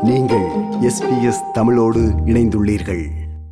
நீங்கள் எஸ்பிஎஸ் தமிழோடு இணைந்துள்ளீர்கள்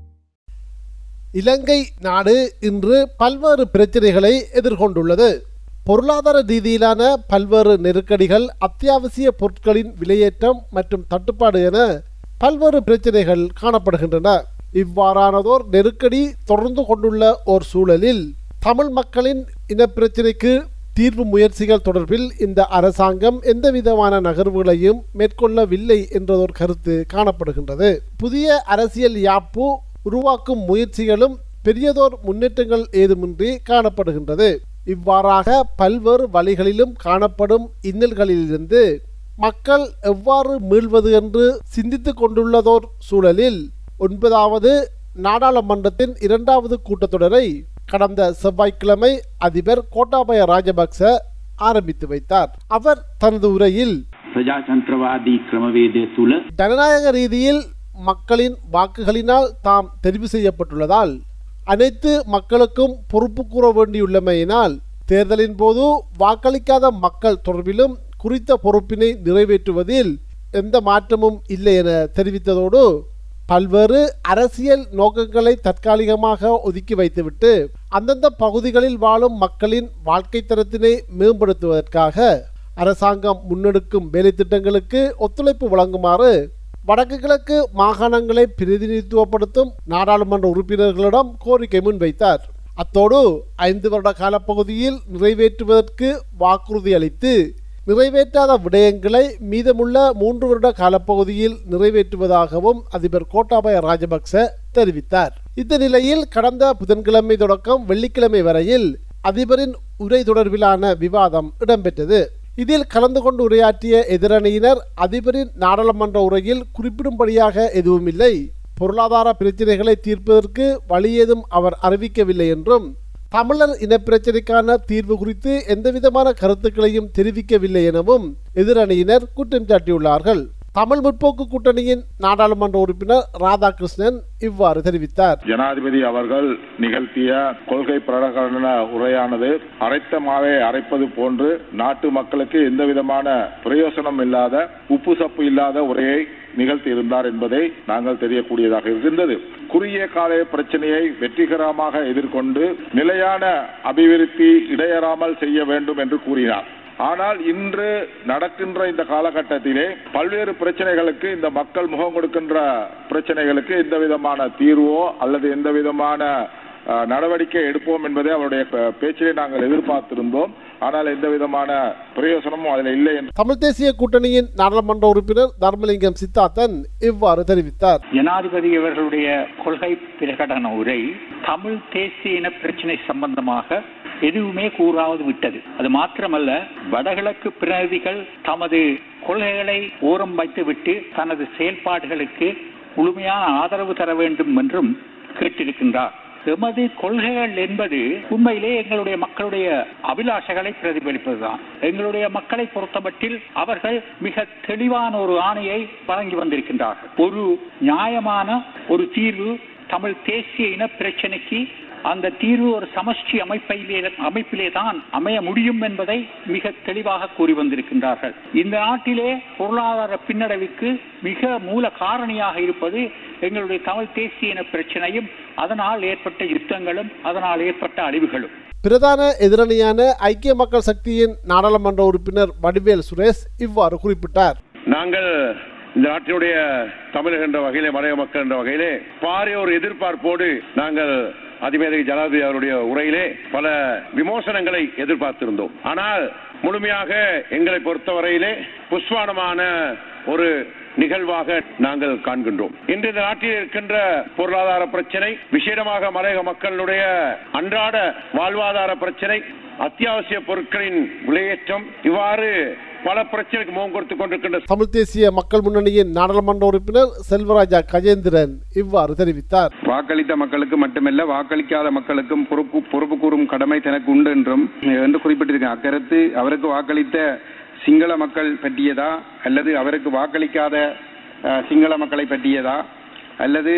இலங்கை நாடு இன்று பல்வேறு பிரச்சனைகளை எதிர்கொண்டுள்ளது பொருளாதார ரீதியிலான பல்வேறு நெருக்கடிகள் அத்தியாவசிய பொருட்களின் விலையேற்றம் மற்றும் தட்டுப்பாடு என பல்வேறு பிரச்சனைகள் காணப்படுகின்றன இவ்வாறானதோர் நெருக்கடி தொடர்ந்து கொண்டுள்ள ஓர் சூழலில் தமிழ் மக்களின் இனப்பிரச்சினைக்கு தீர்வு முயற்சிகள் தொடர்பில் இந்த அரசாங்கம் எந்தவிதமான நகர்வுகளையும் மேற்கொள்ளவில்லை என்றதொரு கருத்து காணப்படுகின்றது புதிய அரசியல் யாப்பு உருவாக்கும் முயற்சிகளும் பெரியதோர் முன்னேற்றங்கள் ஏதுமின்றி காணப்படுகின்றது இவ்வாறாக பல்வேறு வழிகளிலும் காணப்படும் இன்னல்களிலிருந்து மக்கள் எவ்வாறு மீள்வது என்று சிந்தித்துக் கொண்டுள்ளதோர் சூழலில் ஒன்பதாவது நாடாளுமன்றத்தின் இரண்டாவது கூட்டத்தொடரை கடந்த செவ்வாய்க்கிழமை அதிபர் கோட்டாபய ராஜபக்ச ஆரம்பித்து வைத்தார் அவர் தனது உரையில் ප්‍රජාතන්ත්‍රවාදී ක්‍රමවේදය තුළ ஜனநாயக ரீதியில் மக்களின் வாக்குகளினால் தாம் தெரிவு செய்யப்பட்டுள்ளதால் அனைத்து மக்களுக்கும் பொறுப்பு கூற வேண்டியுள்ளமையினால் தேர்தலின் போது வாக்களிக்காத மக்கள் தொடர்பிலும் குறித்த பொறுப்பினை நிறைவேற்றுவதில் எந்த மாற்றமும் இல்லை என தெரிவித்ததோடு பல்வேறு அரசியல் நோக்கங்களை தற்காலிகமாக ஒதுக்கி வைத்துவிட்டு அந்தந்த பகுதிகளில் வாழும் மக்களின் வாழ்க்கை தரத்தினை மேம்படுத்துவதற்காக அரசாங்கம் முன்னெடுக்கும் வேலை திட்டங்களுக்கு ஒத்துழைப்பு வழங்குமாறு வடக்கு கிழக்கு மாகாணங்களை பிரதிநிதித்துவப்படுத்தும் நாடாளுமன்ற உறுப்பினர்களிடம் கோரிக்கை முன்வைத்தார் அத்தோடு ஐந்து வருட காலப்பகுதியில் நிறைவேற்றுவதற்கு வாக்குறுதி அளித்து நிறைவேற்றாத விடயங்களை மீதமுள்ள மூன்று வருட காலப்பகுதியில் நிறைவேற்றுவதாகவும் அதிபர் கோட்டாபய ராஜபக்ச தெரிவித்தார் இந்த நிலையில் கடந்த புதன்கிழமை தொடக்கம் வெள்ளிக்கிழமை வரையில் அதிபரின் உரை தொடர்பிலான விவாதம் இடம்பெற்றது இதில் கலந்து கொண்டு உரையாற்றிய எதிரணியினர் அதிபரின் நாடாளுமன்ற உரையில் குறிப்பிடும்படியாக எதுவுமில்லை பொருளாதார பிரச்சினைகளை தீர்ப்பதற்கு வழி ஏதும் அவர் அறிவிக்கவில்லை என்றும் தமிழர் இனப்பிரச்சினைக்கான தீர்வு குறித்து எந்தவிதமான கருத்துக்களையும் தெரிவிக்கவில்லை எனவும் எதிரணியினர் குற்றம் சாட்டியுள்ளார்கள் தமிழ் முற்போக்கு கூட்டணியின் நாடாளுமன்ற உறுப்பினர் ராதாகிருஷ்ணன் இவ்வாறு தெரிவித்தார் ஜனாதிபதி அவர்கள் நிகழ்த்திய கொள்கை பிரகடன உரையானது அரைத்த மாவை அரைப்பது போன்று நாட்டு மக்களுக்கு எந்தவிதமான பிரயோசனம் இல்லாத உப்பு சப்பு இல்லாத உரையை நிகழ்த்தி இருந்தார் என்பதை நாங்கள் தெரியக்கூடியதாக இருக்கின்றது குறுகிய கால பிரச்சனையை வெற்றிகரமாக எதிர்கொண்டு நிலையான அபிவிருத்தி இடையறாமல் செய்ய வேண்டும் என்று கூறினார் ஆனால் இன்று நடக்கின்ற இந்த காலகட்டத்திலே பல்வேறு பிரச்சனைகளுக்கு இந்த மக்கள் முகம் கொடுக்கின்ற பிரச்சனைகளுக்கு எந்த விதமான தீர்வோ அல்லது எந்த விதமான அஹ், நடவடிக்கை எடுப்போம் என்பதை அவருடைய ப- பேச்சிலே நாங்கள் எதிர்பார்த்திருந்தோம் ஆனால் எந்த விதமான பிரயோசனமும் அதில் இல்லை என்று தமிழ் தேசிய கூட்டணியின் நாடாளுமன்ற உறுப்பினர் தர்மலிங்கம் சித்தார்த்தன் இவ்வாறு தெரிவித்தார் ஜனாதிபதி அவர்களுடைய கொள்கை பிரகடன உரை தமிழ் தேசிய இன பிரச்சினை சம்பந்தமாக எதுவுமே கூறாவது விட்டது அது மாத்திரமல்ல வடகிழக்கு பிரதிநிதிகள் தமது கொள்கைகளை ஓரம் வைத்துவிட்டு தனது செயல்பாடுகளுக்கு முழுமையான ஆதரவு தர வேண்டும் என்றும் கேட்டிருக்கின்றார் எமது கொள்கைகள் என்பது உண்மையிலே எங்களுடைய மக்களுடைய அபிலாஷைகளை பிரதிபலிப்பதுதான் எங்களுடைய மக்களை பொறுத்தமட்டில் அவர்கள் மிக தெளிவான ஒரு ஆணையை வழங்கி வந்திருக்கின்றார்கள் ஒரு நியாயமான ஒரு தீர்வு தமிழ் தேசிய இன பிரச்சனைக்கு அந்த தீர்வு ஒரு சமஷ்டி அமைப்பிலே அமைப்பிலே தான் அமைய முடியும் என்பதை மிக தெளிவாக கூறி வந்திருக்கின்றார்கள் இந்த நாட்டிலே பொருளாதார பின்னடைவுக்கு மிக மூல காரணியாக இருப்பது எங்களுடைய தமிழ் தேசிய இன பிரச்சனையும் அதனால் ஏற்பட்ட யுத்தங்களும் அதனால் ஏற்பட்ட அழிவுகளும் பிரதான எதிரணியான ஐக்கிய மக்கள் சக்தியின் நாடாளுமன்ற உறுப்பினர் வடிவேல் சுரேஷ் இவ்வாறு குறிப்பிட்டார் நாங்கள் இந்த நாட்டினுடைய தமிழக என்ற வகையிலே மலைய மக்கள் என்ற வகையிலே பாரிய ஒரு எதிர்பார்ப்போடு நாங்கள் அதிபேதகி ஜனாதிபதி அவருடைய உரையிலே பல விமோசனங்களை எதிர்பார்த்திருந்தோம் ஆனால் முழுமையாக எங்களை பொறுத்தவரையிலே புஷ்வானமான ஒரு நிகழ்வாக நாங்கள் காண்கின்றோம் இன்று இந்த நாட்டில் இருக்கின்ற பொருளாதார பிரச்சனை விசேடமாக மலையக மக்களுடைய அன்றாட வாழ்வாதார பிரச்சனை அத்தியாவசிய பொருட்களின் விலையேற்றம் இவ்வாறு பல பிரச்சனைக்கு முகம் கொடுத்துக் கொண்டிருக்கின்ற தமிழ் தேசிய மக்கள் முன்னணியின் நாடாளுமன்ற உறுப்பினர் செல்வராஜா கஜேந்திரன் இவ்வாறு தெரிவித்தார் வாக்களித்த மக்களுக்கு மட்டுமல்ல வாக்களிக்காத மக்களுக்கும் பொறுப்பு பொறுப்பு கூறும் கடமை தனக்கு உண்டு என்றும் என்று குறிப்பிட்டிருக்கேன் அக்கருத்து அவருக்கு வாக்களித்த சிங்கள மக்கள் பற்றியதா அல்லது அவருக்கு வாக்களிக்காத அஹ், சிங்கள மக்களை பற்றியதா அல்லது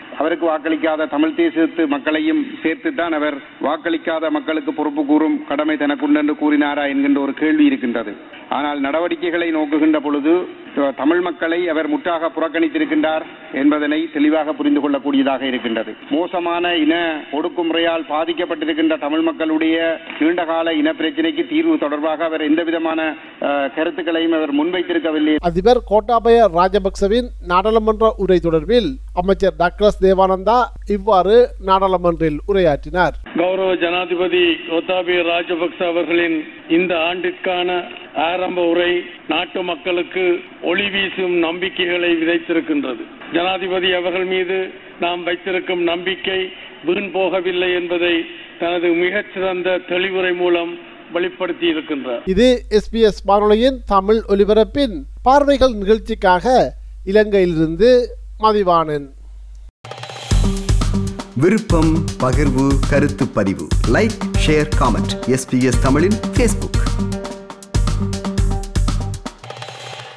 அவருக்கு வாக்களிக்காத தமிழ் தேசத்து மக்களையும் சேர்த்துத்தான் அவர் வாக்களிக்காத மக்களுக்கு பொறுப்பு கூறும் கடமை தனக்குண்டு என்று கூறினாரா என்கின்ற ஒரு கேள்வி இருக்கின்றது ஆனால் நடவடிக்கைகளை நோக்குகின்ற பொழுது தமிழ் மக்களை அவர் முற்றாக புறக்கணித்திருக்கின்றார் என்பதனை தெளிவாக புரிந்து கொள்ளக்கூடியதாக இருக்கின்றது மோசமான இன ஒடுக்குமுறையால் பாதிக்கப்பட்டிருக்கின்ற தமிழ் மக்களுடைய நீண்டகால இன பிரச்சினைக்கு தீர்வு தொடர்பாக அவர் எந்த விதமான அஹ், கருத்துக்களையும் அவர் முன்வைத்திருக்கவில்லை அதிபர் கோட்டாபய ராஜபக்சவின் நாடாளுமன்ற உரை தொடர்பில் அமைச்சர் டாக்டர் தேவானந்தா இவ்வாறு நாடாளுமன்றில் உரையாற்றினார் கௌரவ ஜனாதிபதி கோத்தாபய ராஜபக்ச அவர்களின் இந்த ஆண்டிற்கான ஆரம்ப உரை நாட்டு மக்களுக்கு ஒளி வீசும் நம்பிக்கைகளை விதைத்திருக்கின்றது ஜனாதிபதி அவர்கள் மீது நாம் வைத்திருக்கும் நம்பிக்கை வீண் போகவில்லை என்பதை தனது மிகச்சிறந்த தெளிவுரை மூலம் வெளிப்படுத்தி இருக்கின்றார் இது எஸ்பிஎஸ் வானொலியின் தமிழ் ஒலிபரப்பின் பார்வைகள் நிகழ்ச்சிக்காக இலங்கையிலிருந்து மதிவாணன் விருப்பம் பகிர்வு கருத்து பதிவு லைக் ஷேர் காமெண்ட் எஸ்பிஎஸ் தமிழின் ஃபேஸ்புக்